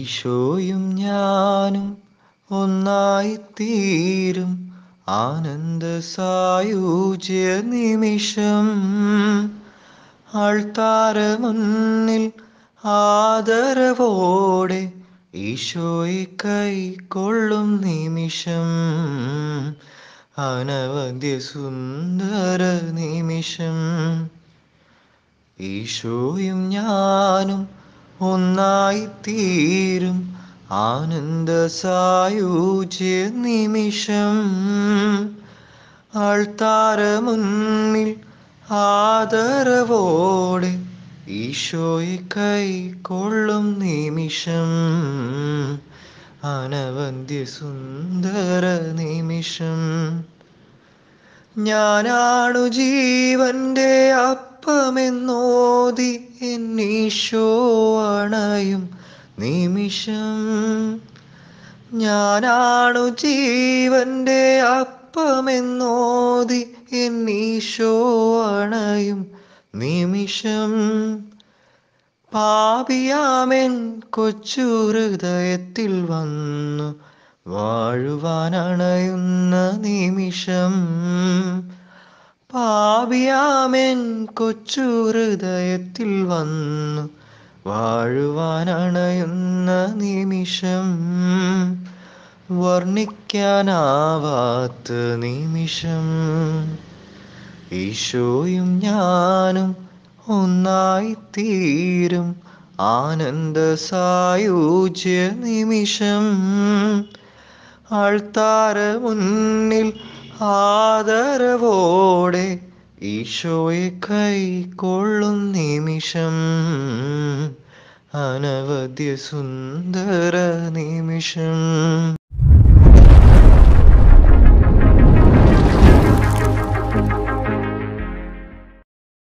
ഈശോയും ഞാനും ഒന്നായിത്തീരും ആനന്ദ സായൂജ്യ നിമിഷം ആൾത്താര മുന്നിൽ ആദരവോടെ ഈശോയെ കൈക്കൊള്ളും നിമിഷം അനവധ്യ സുന്ദര നിമിഷം ഈശോയും ഞാനും ഒന്നായിത്തീരും ആനന്ദ സായൂജ്യ നിമിഷം ആൾത്താര മുന്നിൽ ആദരവോടെ ഈശോയെ കൈക്കൊള്ളും നിമിഷം അനവന്ധ്യ സുന്ദര നിമിഷം ഞാനാണു ജീവന്റെ അപ്പമെന്നോതി എന്നീശോ അണയും നിമിഷം ഞാനാണു ജീവന്റെ അപ്പമെന്നോതി എന്നീശോ അണയും നിമിഷം പാപിയാമെൻ കൊച്ചു ഹൃദയത്തിൽ വന്നു വാഴുവാനണയുന്ന നിമിഷം പാപിയാമെൻ കൊച്ചു ഹൃദയത്തിൽ വന്നു വാഴുവാനണയുന്ന നിമിഷം വർണ്ണിക്കാനാവാത്ത നിമിഷം ഈശോയും ഞാനും ഒന്നായിത്തീരും ആനന്ദ സായൂജ്യ നിമിഷം ആൾത്താര മുന്നിൽ ആദരവോടെ ഈശോയെ കൈക്കൊള്ളും നിമിഷം അനവധ്യ സുന്ദര നിമിഷം